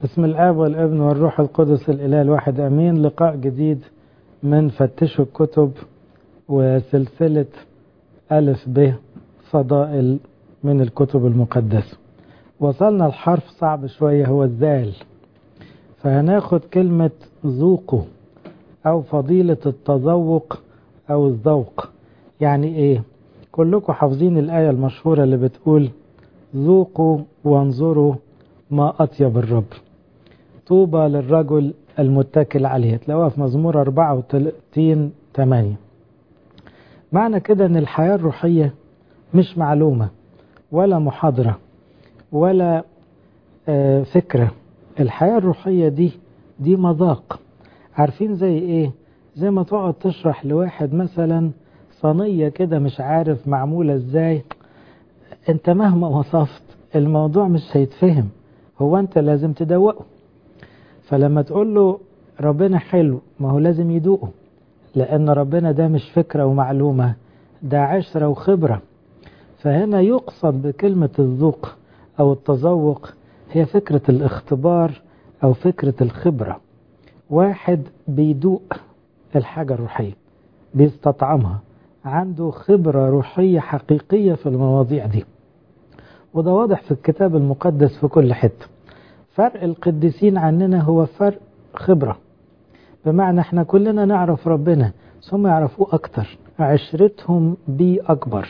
بسم الآب والابن والروح القدس الإله الواحد أمين لقاء جديد من فتشوا الكتب وسلسلة ألف ب فضائل من الكتب المقدسة وصلنا الحرف صعب شوية هو الذال فهناخد كلمة ذوقوا أو فضيلة التذوق أو الذوق يعني إيه كلكم حافظين الآية المشهورة اللي بتقول ذوقوا وانظروا ما أطيب الرب طوبى للرجل المتكل عليه تلاقوها في مزمور 34 8 معنى كده ان الحياة الروحية مش معلومة ولا محاضرة ولا آه فكرة الحياة الروحية دي دي مذاق عارفين زي ايه زي ما تقعد تشرح لواحد مثلا صينية كده مش عارف معمولة ازاي انت مهما وصفت الموضوع مش هيتفهم هو انت لازم تدوقه فلما تقول له ربنا حلو ما هو لازم يدوقه لأن ربنا ده مش فكرة ومعلومة ده عشرة وخبرة فهنا يقصد بكلمة الذوق أو التذوق هي فكرة الاختبار أو فكرة الخبرة واحد بيدوق الحاجة الروحية بيستطعمها عنده خبرة روحية حقيقية في المواضيع دي وده واضح في الكتاب المقدس في كل حتة فرق القديسين عننا هو فرق خبرة بمعنى احنا كلنا نعرف ربنا ثم يعرفوه أكتر عشرتهم بيه أكبر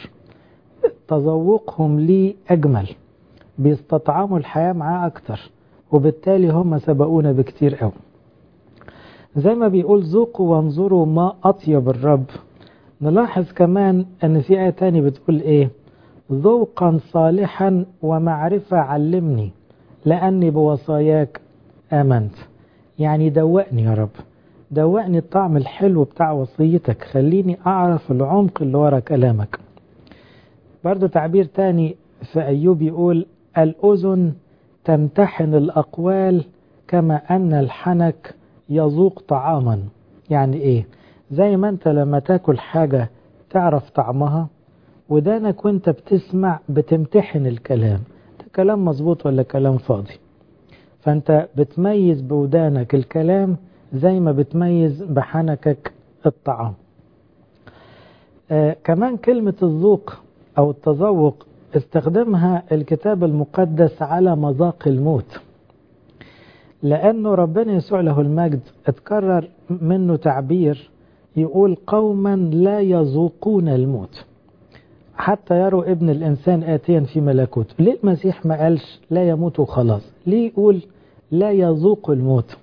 تذوقهم ليه أجمل بيستطعموا الحياة معاه أكتر وبالتالي هم سبقونا بكتير قوي زي ما بيقول ذوقوا وانظروا ما أطيب الرب نلاحظ كمان أن في آية تاني بتقول إيه ذوقا صالحا ومعرفة علمني لأني بوصاياك آمنت يعني دوقني يا رب دوقني الطعم الحلو بتاع وصيتك خليني أعرف العمق اللي ورا كلامك برضو تعبير تاني في أيوب يقول الأذن تمتحن الأقوال كما أن الحنك يذوق طعاما يعني إيه زي ما أنت لما تاكل حاجة تعرف طعمها ودانك وانت بتسمع بتمتحن الكلام ده كلام مظبوط ولا كلام فاضي فانت بتميز بودانك الكلام زي ما بتميز بحنكك الطعام آه كمان كلمة الذوق أو التذوق استخدمها الكتاب المقدس على مذاق الموت لأنه ربنا يسوع له المجد اتكرر منه تعبير يقول قوما لا يذوقون الموت حتى يروا ابن الإنسان آتيا في ملكوته ليه المسيح ما قالش لا يموت وخلاص ليه يقول لا يذوق الموت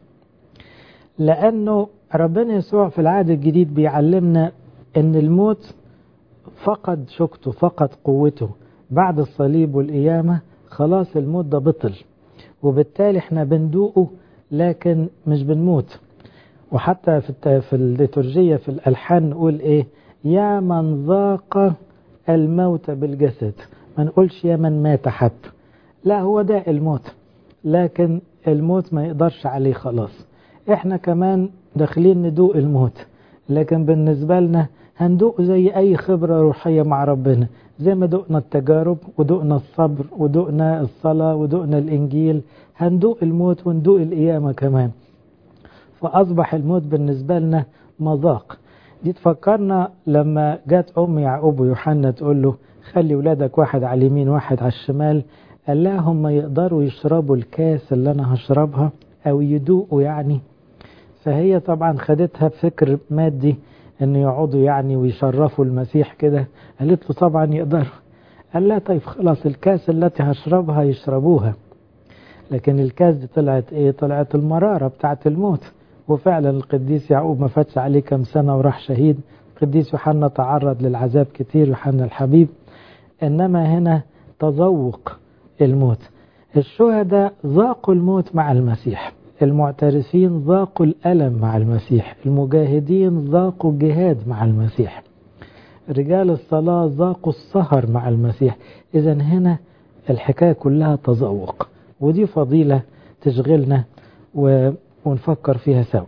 لأنه ربنا يسوع في العهد الجديد بيعلمنا أن الموت فقد شكته فقد قوته بعد الصليب والقيامة خلاص الموت ده بطل وبالتالي احنا بندوقه لكن مش بنموت وحتى في في الليتورجية في الألحان نقول إيه يا من ذاق الموت بالجسد ما نقولش يا من مات حتى لا هو ده الموت لكن الموت ما يقدرش عليه خلاص احنا كمان داخلين ندوق الموت لكن بالنسبة لنا هندوق زي اي خبرة روحية مع ربنا زي ما دقنا التجارب ودقنا الصبر ودقنا الصلاة ودقنا الانجيل هندوق الموت وندوق القيامة كمان فاصبح الموت بالنسبة لنا مذاق دي تفكرنا لما جت ام يعقوب ويوحنا تقول له خلي ولادك واحد على اليمين واحد على الشمال قال لها هم يقدروا يشربوا الكاس اللي انا هشربها او يدوقوا يعني فهي طبعا خدتها بفكر مادي ان يقعدوا يعني ويشرفوا المسيح كده قالت له طبعا يقدروا قال لها طيب خلاص الكاس التي هشربها يشربوها لكن الكاس دي طلعت ايه طلعت المرارة بتاعت الموت وفعلا القديس يعقوب ما فاتش عليه كم سنة وراح شهيد القديس يوحنا تعرض للعذاب كتير يوحنا الحبيب إنما هنا تذوق الموت الشهداء ذاقوا الموت مع المسيح المعترفين ذاقوا الألم مع المسيح المجاهدين ذاقوا الجهاد مع المسيح رجال الصلاة ذاقوا السهر مع المسيح إذا هنا الحكاية كلها تذوق ودي فضيلة تشغلنا و ونفكر فيها سوا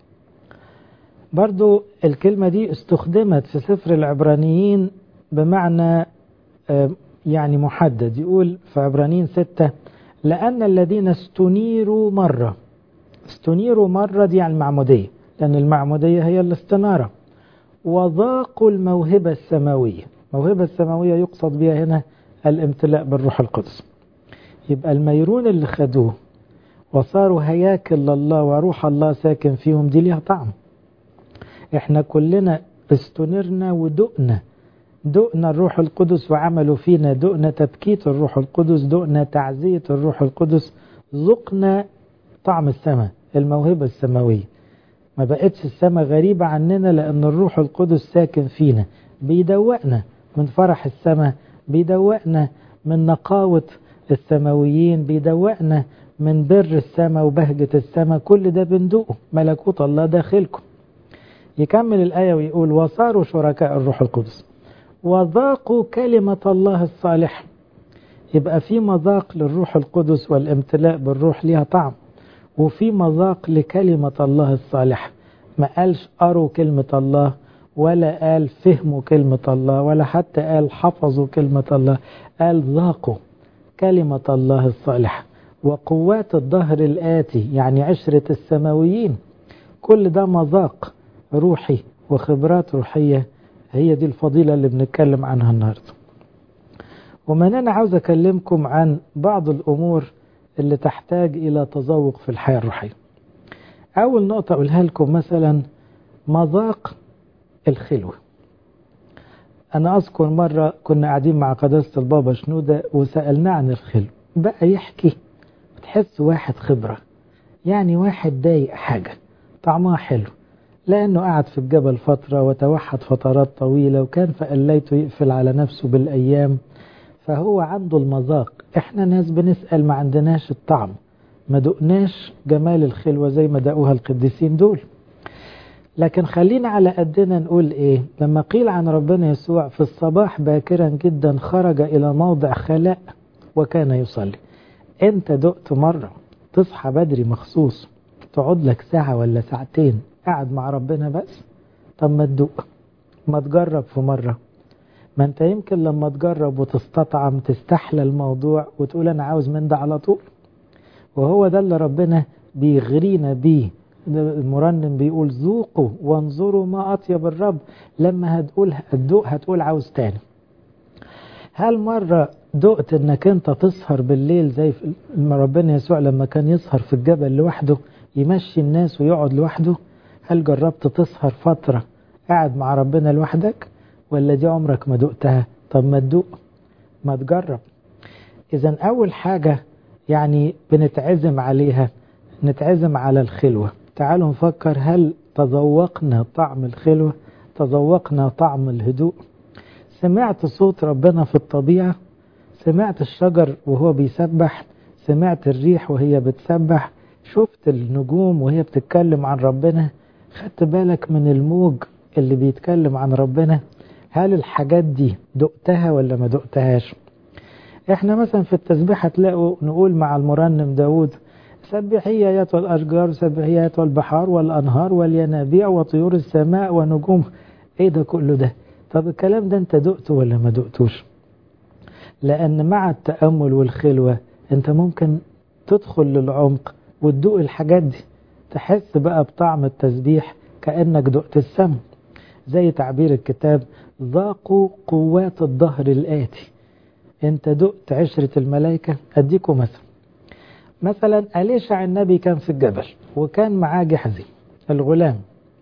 برضو الكلمة دي استخدمت في سفر العبرانيين بمعنى يعني محدد يقول في عبرانيين ستة لأن الذين استنيروا مرة استنيروا مرة دي على المعمودية لأن المعمودية هي الاستنارة وذاقوا الموهبة السماوية الموهبة السماوية يقصد بها هنا الامتلاء بالروح القدس يبقى الميرون اللي خدوه وصاروا هياكل لله وروح الله ساكن فيهم دي ليها طعم احنا كلنا استنرنا ودقنا دقنا الروح القدس وعملوا فينا دقنا تبكيت الروح القدس دقنا تعزية الروح القدس ذقنا طعم السماء الموهبة السماوية ما بقتش السماء غريبة عننا لأن الروح القدس ساكن فينا بيدوقنا من فرح السماء بيدوقنا من نقاوة السماويين بيدوقنا من بر السماء وبهجة السماء كل ده بندوقه ملكوت الله داخلكم يكمل الآية ويقول وصاروا شركاء الروح القدس وذاقوا كلمة الله الصالحة يبقى في مذاق للروح القدس والامتلاء بالروح ليها طعم وفي مذاق لكلمة الله الصالحة ما قالش قروا كلمة الله ولا قال فهموا كلمة الله ولا حتى قال حفظوا كلمة الله قال ذاقوا كلمة الله الصالحة وقوات الظهر الآتي يعني عشرة السماويين كل ده مذاق روحي وخبرات روحية هي دي الفضيلة اللي بنتكلم عنها النهاردة ومن أنا عاوز أكلمكم عن بعض الأمور اللي تحتاج إلى تذوق في الحياة الروحية أول نقطة أقولها لكم مثلا مذاق الخلوة أنا أذكر مرة كنا قاعدين مع قداسة البابا شنودة وسألناه عن الخلو بقى يحكي تحس واحد خبرة يعني واحد ضايق حاجة طعمها حلو لأنه قعد في الجبل فترة وتوحد فترات طويلة وكان فقليته يقفل على نفسه بالأيام فهو عنده المذاق احنا ناس بنسأل ما عندناش الطعم ما دقناش جمال الخلوة زي ما دقوها القديسين دول لكن خلينا على قدنا نقول ايه لما قيل عن ربنا يسوع في الصباح باكرا جدا خرج الى موضع خلاء وكان يصلي انت دقت مرة تصحى بدري مخصوص تقعد لك ساعة ولا ساعتين قاعد مع ربنا بس طب ما تدوق ما تجرب في مرة ما انت يمكن لما تجرب وتستطعم تستحلى الموضوع وتقول انا عاوز من ده على طول وهو ده اللي ربنا بيغرينا بيه المرنم بيقول ذوقوا وانظروا ما اطيب الرب لما هتقول هتدوق هتقول عاوز تاني هل مرة دقت انك انت تسهر بالليل زي ربنا يسوع لما كان يسهر في الجبل لوحده يمشي الناس ويقعد لوحده هل جربت تسهر فترة قاعد مع ربنا لوحدك ولا دي عمرك ما دقتها طب ما تدوق ما تجرب اذا اول حاجة يعني بنتعزم عليها نتعزم على الخلوة تعالوا نفكر هل تذوقنا طعم الخلوة تذوقنا طعم الهدوء سمعت صوت ربنا في الطبيعة سمعت الشجر وهو بيسبح سمعت الريح وهي بتسبح شفت النجوم وهي بتتكلم عن ربنا خدت بالك من الموج اللي بيتكلم عن ربنا هل الحاجات دي دقتها ولا ما دقتهاش احنا مثلا في التسبيح هتلاقوا نقول مع المرنم داود سبحي ايات الاشجار سبحي ايات البحار والانهار والينابيع وطيور السماء ونجوم ايه ده كله ده طب الكلام ده انت دقته ولا ما دقتوش لان مع التامل والخلوه انت ممكن تدخل للعمق وتدوق الحاجات دي تحس بقى بطعم التسبيح كانك دقت السم زي تعبير الكتاب ذاقوا قوات الظهر الآتي انت دقت عشرة الملائكة اديكم مثلا مثلا أليشع النبي كان في الجبل وكان معاه جحزي الغلام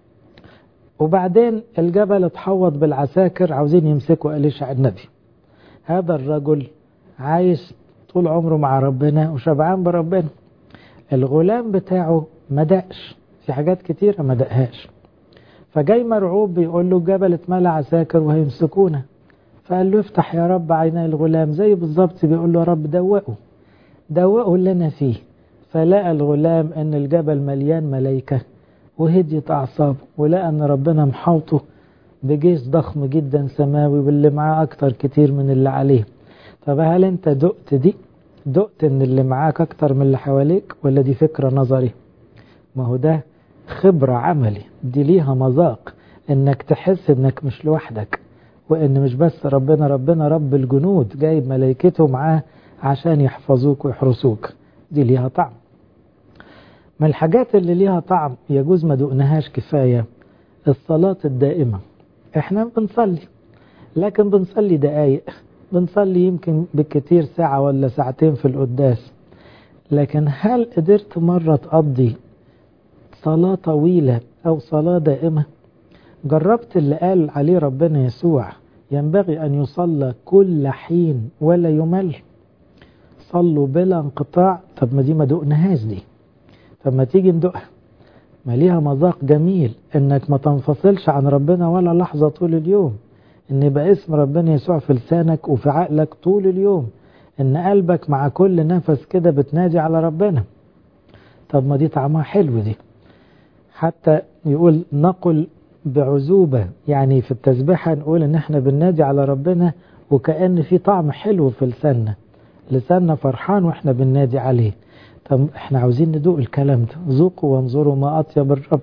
وبعدين الجبل اتحوط بالعساكر عاوزين يمسكوا أليشع النبي هذا الرجل عايش طول عمره مع ربنا وشبعان بربنا الغلام بتاعه ما دقش في حاجات كتيرة ما دقهاش فجاي مرعوب بيقول له الجبل اتملى عساكر وهيمسكونا فقال له افتح يا رب عيني الغلام زي بالظبط بيقول له يا رب دوقه دوقه اللي انا فيه فلقى الغلام ان الجبل مليان ملايكة وهديت اعصابه ولقى ان ربنا محوطه بجيش ضخم جدا سماوي واللي معاه اكتر كتير من اللي عليه طب هل انت دقت دي دقت ان اللي معاك اكتر من اللي حواليك ولا دي فكرة نظري ما هو ده خبرة عملي دي ليها مذاق انك تحس انك مش لوحدك وان مش بس ربنا ربنا رب الجنود جايب ملائكته معاه عشان يحفظوك ويحرسوك دي ليها طعم من الحاجات اللي ليها طعم يجوز ما دقناهاش كفاية الصلاة الدائمة احنا بنصلي لكن بنصلي دقايق بنصلي يمكن بالكتير ساعة ولا ساعتين في القداس لكن هل قدرت مرة تقضي صلاة طويلة أو صلاة دائمة جربت اللي قال عليه ربنا يسوع ينبغي أن يصلى كل حين ولا يمل صلوا بلا انقطاع طب ما دي ما دقناهاش دي طب ما تيجي ندقها ما ليها مذاق جميل انك ما تنفصلش عن ربنا ولا لحظة طول اليوم ان يبقى اسم ربنا يسوع في لسانك وفي عقلك طول اليوم ان قلبك مع كل نفس كده بتنادي على ربنا طب ما دي طعمها حلو دي حتى يقول نقل بعزوبة يعني في التسبيحة نقول ان احنا بننادي على ربنا وكأن في طعم حلو في لساننا لساننا فرحان واحنا بننادي عليه طب احنا عاوزين ندوق الكلام ده ذوقوا وانظروا ما اطيب الرب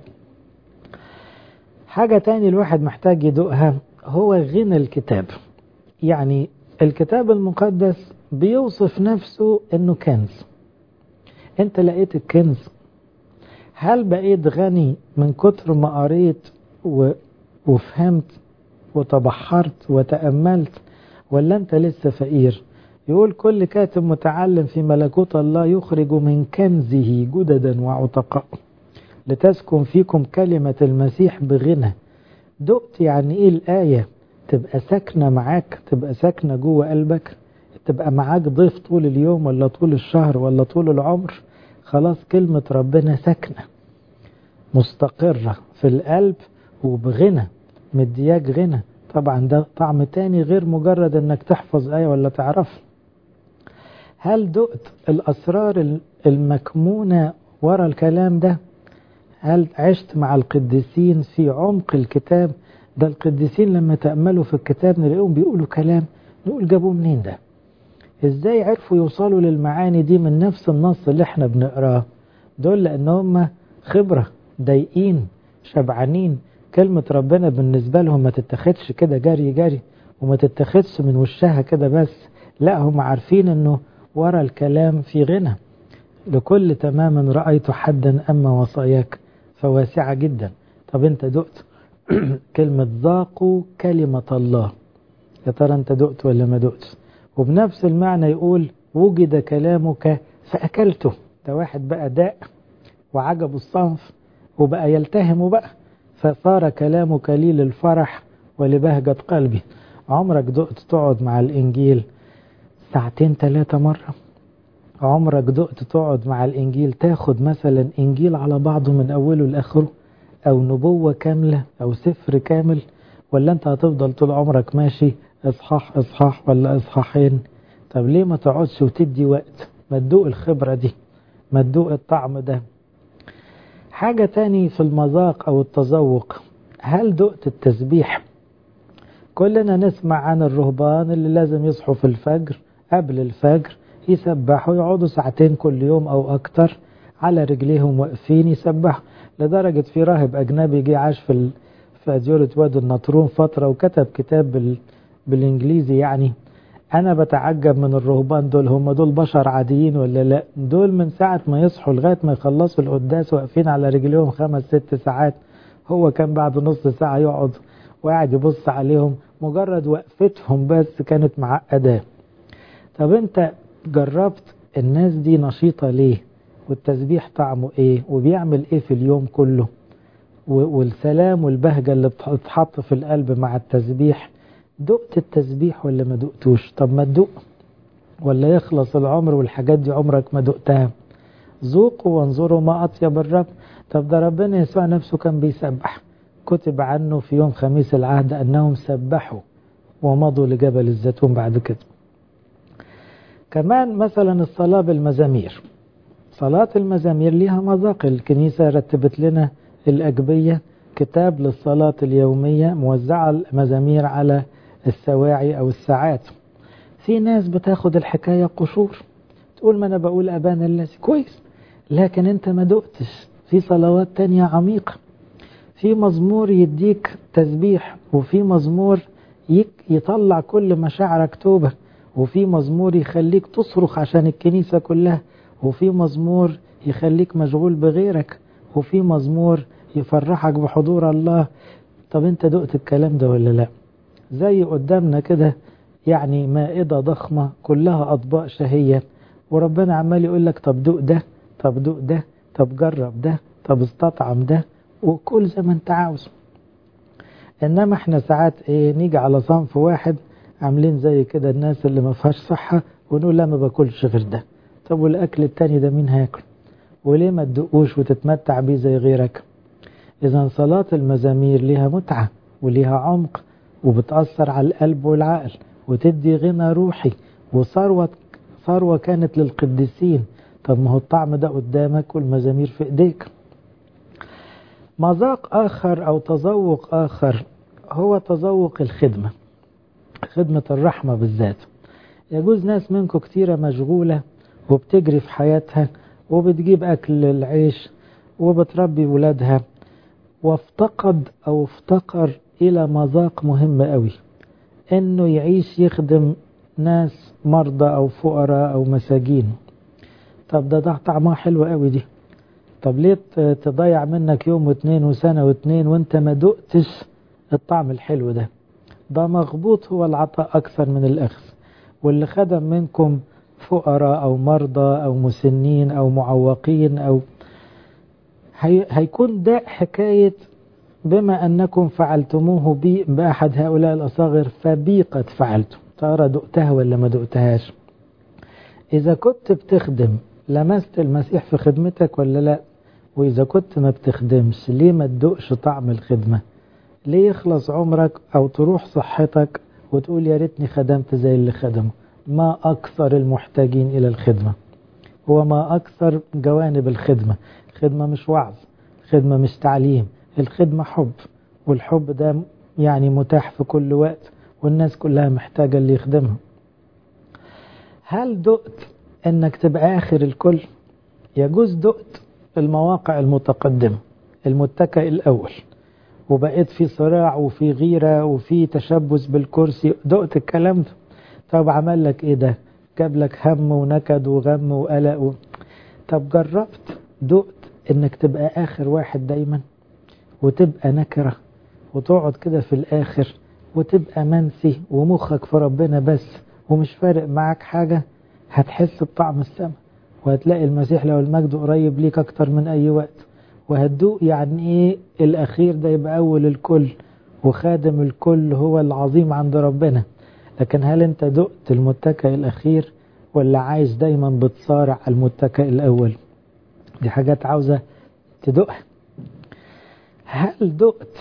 حاجة تاني الواحد محتاج يدوقها هو غنى الكتاب يعني الكتاب المقدس بيوصف نفسه انه كنز انت لقيت الكنز هل بقيت غني من كتر ما قريت و... وفهمت وتبحرت وتأملت ولا انت لسه فقير يقول كل كاتب متعلم في ملكوت الله يخرج من كنزه جددا وعتقاء لتسكن فيكم كلمة المسيح بغنى دقت يعني ايه الآية تبقى ساكنة معاك تبقى ساكنة جوه قلبك تبقى معاك ضيف طول اليوم ولا طول الشهر ولا طول العمر خلاص كلمة ربنا ساكنة مستقرة في القلب وبغنى مدياك غنى طبعا ده طعم تاني غير مجرد انك تحفظ آية ولا تعرفها هل دقت الأسرار المكمونة ورا الكلام ده هل عشت مع القديسين في عمق الكتاب ده القديسين لما تأملوا في الكتاب نلاقيهم بيقولوا كلام نقول جابوه منين ده ازاي عرفوا يوصلوا للمعاني دي من نفس النص اللي احنا بنقراه دول لان هم خبرة ضايقين شبعانين كلمة ربنا بالنسبة لهم ما تتخدش كده جري جري وما تتخدش من وشها كده بس لا هم عارفين انه ورا الكلام في غنى لكل تمام رأيت حدا أما وصاياك فواسعة جدا طب انت دقت كلمة ذاقوا كلمة الله يا ترى انت دقت ولا ما دقت وبنفس المعنى يقول وجد كلامك فأكلته ده واحد بقى داء وعجبه الصنف وبقى يلتهم بقى فصار كلامك لي للفرح ولبهجة قلبي عمرك دقت تقعد مع الإنجيل ساعتين ثلاثة مرة عمرك دقت تقعد مع الإنجيل تاخد مثلا إنجيل على بعضه من أوله لآخره أو نبوة كاملة أو سفر كامل ولا أنت هتفضل طول عمرك ماشي إصحاح إصحاح ولا إصحاحين طب ليه ما تقعدش وتدي وقت ما تدوق الخبرة دي ما تدوق الطعم ده حاجة تاني في المذاق أو التذوق هل دقت التسبيح كلنا نسمع عن الرهبان اللي لازم يصحوا في الفجر قبل الفجر يسبحوا يقعدوا ساعتين كل يوم أو أكتر على رجليهم واقفين يسبحوا لدرجة في راهب أجنبي جه عاش في ال... في أديرة وادي النطرون فترة وكتب كتاب بال... بالإنجليزي يعني أنا بتعجب من الرهبان دول هم دول بشر عاديين ولا لا دول من ساعة ما يصحوا لغاية ما يخلصوا القداس واقفين على رجليهم خمس ست ساعات هو كان بعد نص ساعة يقعد وقاعد يبص عليهم مجرد وقفتهم بس كانت معقدة طب انت جربت الناس دي نشيطة ليه والتسبيح طعمه ايه وبيعمل ايه في اليوم كله والسلام والبهجة اللي بتتحط في القلب مع التسبيح دقت التسبيح ولا ما دقتوش طب ما تدق ولا يخلص العمر والحاجات دي عمرك ما دقتها ذوقوا وانظروا ما أطيب الرب طب ده ربنا يسوع نفسه كان بيسبح كتب عنه في يوم خميس العهد أنهم سبحوا ومضوا لجبل الزيتون بعد كده كمان مثلا الصلاة بالمزامير صلاة المزامير ليها مذاق الكنيسة رتبت لنا الأجبية كتاب للصلاة اليومية موزعة المزامير على السواعي أو الساعات في ناس بتاخد الحكاية قشور تقول ما أنا بقول أبانا الذي كويس لكن أنت ما دقتش في صلوات تانية عميقة في مزمور يديك تسبيح وفي مزمور يطلع كل مشاعرك توبة وفي مزمور يخليك تصرخ عشان الكنيسة كلها وفي مزمور يخليك مشغول بغيرك وفي مزمور يفرحك بحضور الله طب انت دقت الكلام ده ولا لا زي قدامنا كده يعني مائدة ضخمة كلها أطباق شهية وربنا عمال يقول لك طب دوق ده طب دوق ده طب جرب ده طب استطعم ده وكل زي ما انت عاوز انما احنا ساعات ايه نيجي على صنف واحد عاملين زي كده الناس اللي ما فيهاش صحة ونقول لا ما باكلش غير ده طب والاكل التاني ده مين هياكل وليه ما تدقوش وتتمتع بيه زي غيرك اذا صلاة المزامير ليها متعة وليها عمق وبتأثر على القلب والعقل وتدي غنى روحي وثروة ثروة كانت للقديسين طب ما هو الطعم ده قدامك والمزامير في ايديك مذاق آخر أو تذوق آخر هو تذوق الخدمة خدمة الرحمة بالذات يجوز ناس منكم كتيرة مشغولة وبتجري في حياتها وبتجيب أكل العيش وبتربي ولادها وافتقد أو افتقر إلى مذاق مهم قوي إنه يعيش يخدم ناس مرضى أو فقراء أو مساجين طب ده ده طعمها حلو قوي دي طب ليه تضيع منك يوم واتنين وسنة واتنين وانت ما دقتش الطعم الحلو ده ده مغبوط هو العطاء أكثر من الأخذ واللي خدم منكم فقراء أو مرضى أو مسنين أو معوقين أو هي هيكون ده حكاية بما أنكم فعلتموه بي بأحد هؤلاء الأصاغر فبي قد فعلتم ترى دقتها ولا ما دقتهاش إذا كنت بتخدم لمست المسيح في خدمتك ولا لا وإذا كنت ما بتخدمش ليه ما تدقش طعم الخدمة ليه يخلص عمرك أو تروح صحتك وتقول يا ريتني خدمت زي اللي خدمه ما أكثر المحتاجين إلى الخدمة وما أكثر جوانب الخدمة خدمة مش وعظ خدمة مش تعليم الخدمة حب والحب ده يعني متاح في كل وقت والناس كلها محتاجة اللي يخدمها هل دقت انك تبقى اخر الكل يجوز دقت المواقع المتقدمة المتكئ الاول وبقيت في صراع وفي غيرة وفي تشبث بالكرسي دقت الكلام ده طب عمل لك ايه ده جاب لك هم ونكد وغم وقلق و... طب جربت دقت انك تبقى اخر واحد دايما وتبقى نكرة وتقعد كده في الاخر وتبقى منسي ومخك في ربنا بس ومش فارق معاك حاجة هتحس بطعم السماء وهتلاقي المسيح لو المجد قريب ليك اكتر من اي وقت وهتدوق يعني ايه الاخير ده يبقى اول الكل وخادم الكل هو العظيم عند ربنا لكن هل انت دقت المتكئ الاخير ولا عايز دايما بتصارع المتكئ الاول دي حاجات عاوزة تدقها هل دقت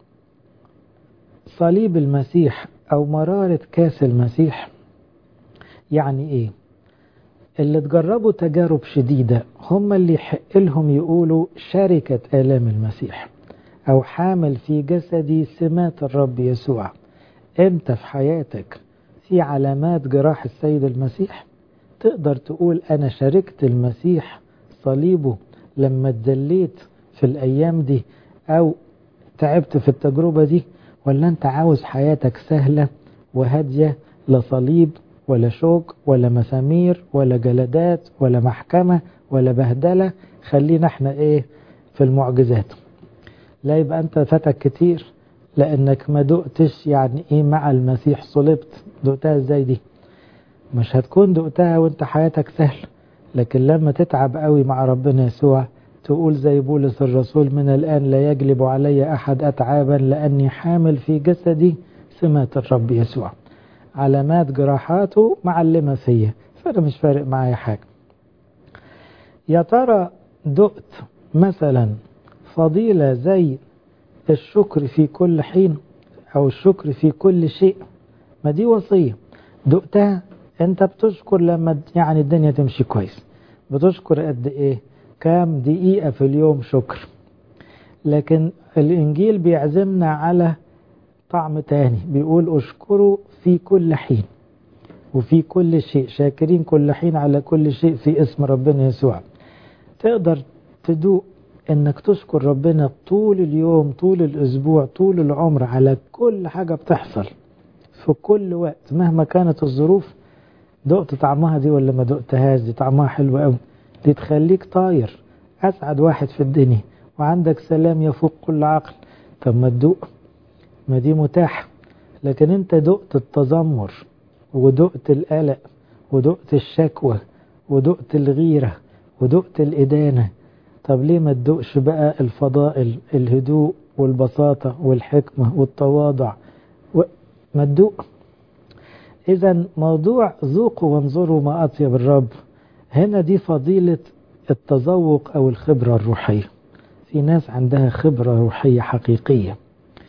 صليب المسيح او مرارة كاس المسيح يعني ايه اللي تجربوا تجارب شديدة هم اللي يحق لهم يقولوا شركة آلام المسيح أو حامل في جسدي سمات الرب يسوع امتى في حياتك في علامات جراح السيد المسيح تقدر تقول أنا شاركت المسيح صليبه لما اتذليت في الأيام دي أو تعبت في التجربة دي ولا أنت عاوز حياتك سهلة وهادية لا صليب ولا شوك ولا مسامير ولا جلدات ولا محكمة ولا بهدلة خلينا احنا ايه في المعجزات لا يبقى انت فاتك كتير لانك ما دقتش يعني ايه مع المسيح صلبت دقتها ازاي دي مش هتكون دقتها وانت حياتك سهل لكن لما تتعب قوي مع ربنا يسوع تقول زي بولس الرسول من الآن لا يجلب علي أحد أتعابا لأني حامل في جسدي سمات الرب يسوع علامات جراحاته معلمة فيا فأنا مش فارق معايا حاجة يا ترى دقت مثلا فضيلة زي الشكر في كل حين أو الشكر في كل شيء ما دي وصية دقتها أنت بتشكر لما يعني الدنيا تمشي كويس بتشكر قد إيه كام دقيقة في اليوم شكر لكن الإنجيل بيعزمنا على طعم تاني بيقول اشكروا في كل حين وفي كل شيء شاكرين كل حين على كل شيء في اسم ربنا يسوع تقدر تدوق انك تشكر ربنا طول اليوم طول الاسبوع طول العمر على كل حاجة بتحصل في كل وقت مهما كانت الظروف دقت طعمها دي ولا ما دقتهاش دي طعمها حلو قوي دي تخليك طاير أسعد واحد في الدنيا وعندك سلام يفوق كل عقل طب ما تدوق ما دي متاحة لكن انت دقت التذمر ودقت القلق ودقت الشكوى ودقت الغيرة ودقت الإدانة طب ليه ما تدقش بقى الفضائل الهدوء والبساطة والحكمة والتواضع و... ما تدوق إذا موضوع ذوقوا وانظروا ما أطيب الرب هنا دي فضيلة التذوق أو الخبرة الروحية في ناس عندها خبرة روحية حقيقية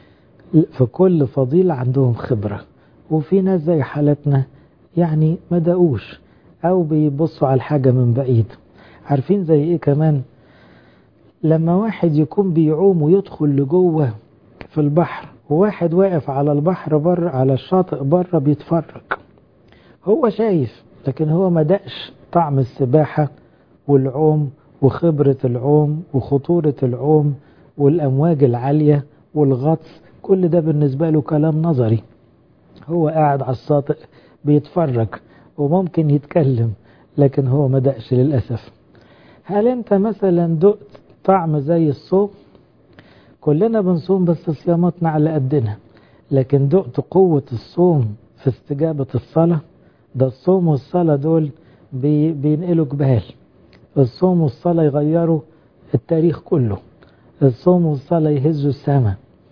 في كل فضيلة عندهم خبرة وفي ناس زي حالتنا يعني ما دقوش أو بيبصوا على الحاجة من بعيد عارفين زي إيه كمان لما واحد يكون بيعوم ويدخل لجوه في البحر وواحد واقف على البحر بره على الشاطئ بره بيتفرج هو شايف لكن هو ما دقش طعم السباحة والعوم وخبرة العوم وخطورة العوم والأمواج العالية والغطس كل ده بالنسبة له كلام نظري هو قاعد على الشاطئ بيتفرج وممكن يتكلم لكن هو ما دقش للأسف هل انت مثلا دقت طعم زي الصوم كلنا بنصوم بس صياماتنا على قدنا لكن دقت قوة الصوم في استجابة الصلاة ده الصوم والصلاة دول بي بينقلوا جبال الصوم والصلاة يغيروا التاريخ كله الصوم والصلاة يهزوا السماء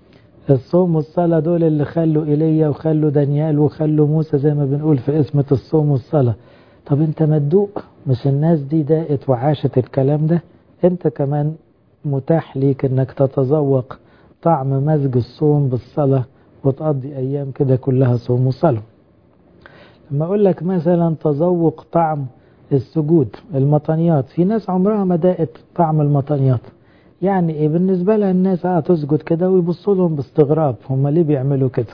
الصوم والصلاة دول اللي خلوا إيليا وخلوا دانيال وخلوا موسى زي ما بنقول في اسمة الصوم والصلاة طب انت ما تدوق مش الناس دي داقت وعاشت الكلام ده انت كمان متاح ليك انك تتذوق طعم مزج الصوم بالصلاة وتقضي ايام كده كلها صوم وصلاة لما اقول لك مثلا تذوق طعم السجود المطنيات في ناس عمرها ما داقت طعم المطنيات يعني ايه بالنسبة لها الناس اه تسجد كده ويبصوا لهم باستغراب هم ليه بيعملوا كده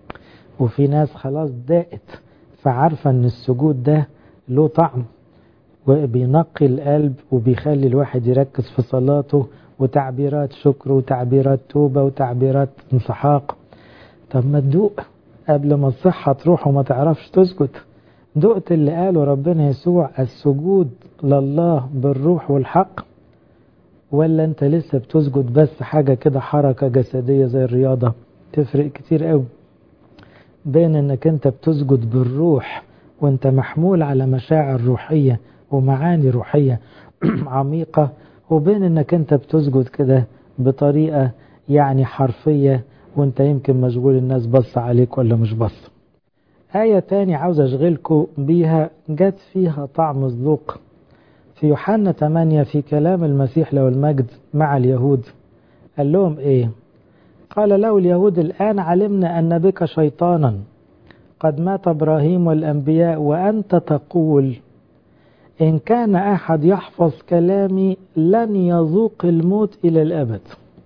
وفي ناس خلاص داقت فعارفة ان السجود ده له طعم وبينقي القلب وبيخلي الواحد يركز في صلاته وتعبيرات شكر وتعبيرات توبة وتعبيرات انسحاق طب ما تدوق قبل ما الصحة تروح وما تعرفش تسجد دقت اللي قاله ربنا يسوع السجود لله بالروح والحق ولا انت لسه بتسجد بس حاجة كده حركة جسدية زي الرياضة تفرق كتير قوي بين انك انت بتسجد بالروح وانت محمول على مشاعر روحية ومعاني روحية عميقة وبين انك انت بتسجد كده بطريقة يعني حرفية وانت يمكن مشغول الناس بص عليك ولا مش بص آية تاني عاوز أشغلكم بيها جت فيها طعم الذوق في يوحنا 8 في كلام المسيح له المجد مع اليهود قال لهم إيه قال له اليهود الآن علمنا أن بك شيطانا قد مات إبراهيم والأنبياء وأنت تقول إن كان أحد يحفظ كلامي لن يذوق الموت إلى الأبد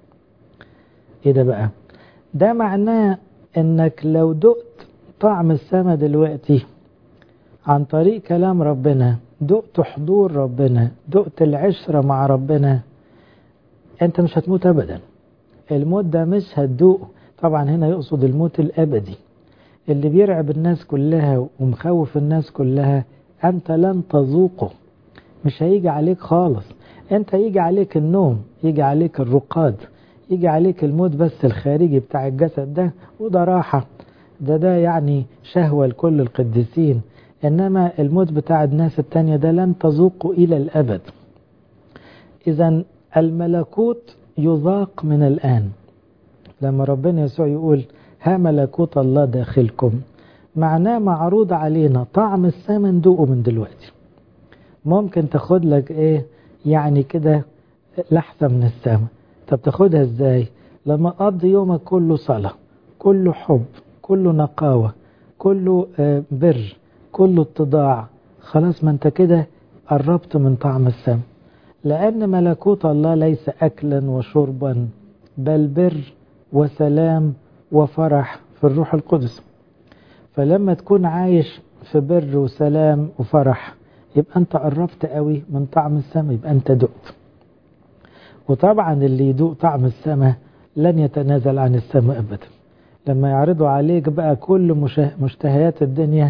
إيه ده بقى ده معناه إنك لو دقت طعم السما دلوقتي عن طريق كلام ربنا دقت حضور ربنا دقت العشرة مع ربنا أنت مش هتموت أبدا الموت ده مش هتدوق طبعا هنا يقصد الموت الأبدي اللي بيرعب الناس كلها ومخوف الناس كلها أنت لن تذوقه مش هيجي عليك خالص أنت يجي عليك النوم يجي عليك الرقاد يجي عليك الموت بس الخارجي بتاع الجسد ده وده راحة ده ده يعني شهوة لكل القديسين إنما الموت بتاع الناس التانية ده لن تذوقه إلى الأبد إذا الملكوت يذاق من الآن لما ربنا يسوع يقول ها ملكوت الله داخلكم معناه معروض علينا طعم السما ندوقه من دلوقتي ممكن تاخد لك ايه يعني كده لحظة من السما طب تاخدها ازاي لما قضي يومك كله صلاة كله حب كله نقاوة كله بر كله اتضاع خلاص ما انت كده قربت من طعم السما لأن ملكوت الله ليس أكلا وشربا بل بر وسلام وفرح في الروح القدس فلما تكون عايش في بر وسلام وفرح يبقى انت قربت قوي من طعم السماء يبقى انت دقت وطبعا اللي يدوق طعم السماء لن يتنازل عن السماء ابدا لما يعرضوا عليك بقى كل مشتهيات الدنيا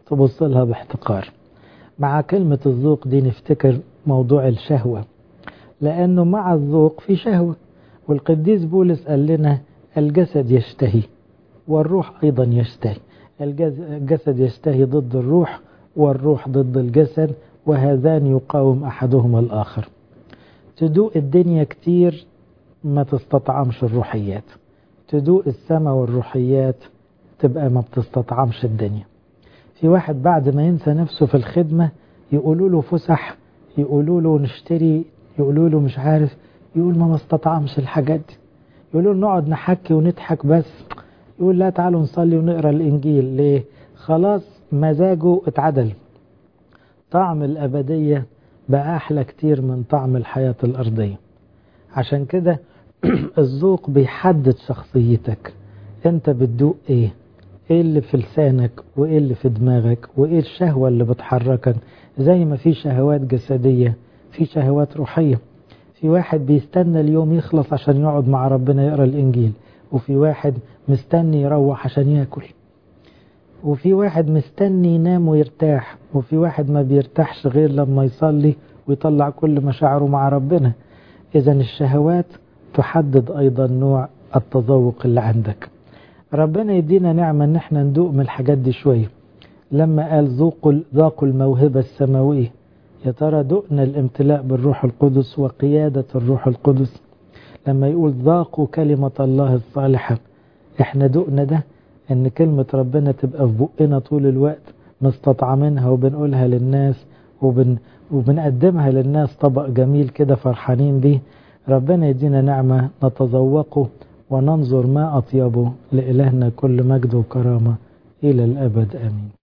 تبص لها باحتقار مع كلمة الذوق دي نفتكر موضوع الشهوة لأنه مع الذوق في شهوة والقديس بولس قال لنا الجسد يشتهي والروح أيضا يشتهي الجسد يشتهي ضد الروح والروح ضد الجسد وهذان يقاوم أحدهما الآخر تدوق الدنيا كتير ما تستطعمش الروحيات تدوق السماء والروحيات تبقى ما بتستطعمش الدنيا في واحد بعد ما ينسى نفسه في الخدمة يقولوا له فسح يقولوا له نشتري يقولوا له مش عارف يقول ما استطعمش الحاجات دي يقولوا له نقعد نحكي ونضحك بس يقول لا تعالوا نصلي ونقرا الانجيل ليه خلاص مزاجه اتعدل طعم الابديه بقى احلى كتير من طعم الحياه الارضيه عشان كده الذوق بيحدد شخصيتك انت بتدوق ايه ايه اللي في لسانك وايه اللي في دماغك وايه الشهوه اللي بتحركك زي ما في شهوات جسديه في شهوات روحيه في واحد بيستنى اليوم يخلص عشان يقعد مع ربنا يقرا الانجيل وفي واحد مستني يروح عشان ياكل وفي واحد مستني ينام ويرتاح وفي واحد ما بيرتاحش غير لما يصلي ويطلع كل مشاعره مع ربنا اذا الشهوات تحدد ايضا نوع التذوق اللي عندك ربنا يدينا نعمة ان احنا ندوق من الحاجات دي شوية لما قال ذوقوا ذاقوا الموهبة السماوية يا ترى دقنا الامتلاء بالروح القدس وقيادة الروح القدس لما يقول ذاقوا كلمة الله الصالحة احنا دقنا ده ان كلمة ربنا تبقى في بقنا طول الوقت مستطعمينها وبنقولها للناس وبن وبنقدمها للناس طبق جميل كده فرحانين بيه ربنا يدينا نعمة نتذوقه وننظر ما أطيبه لإلهنا كل مجد وكرامة إلى الأبد آمين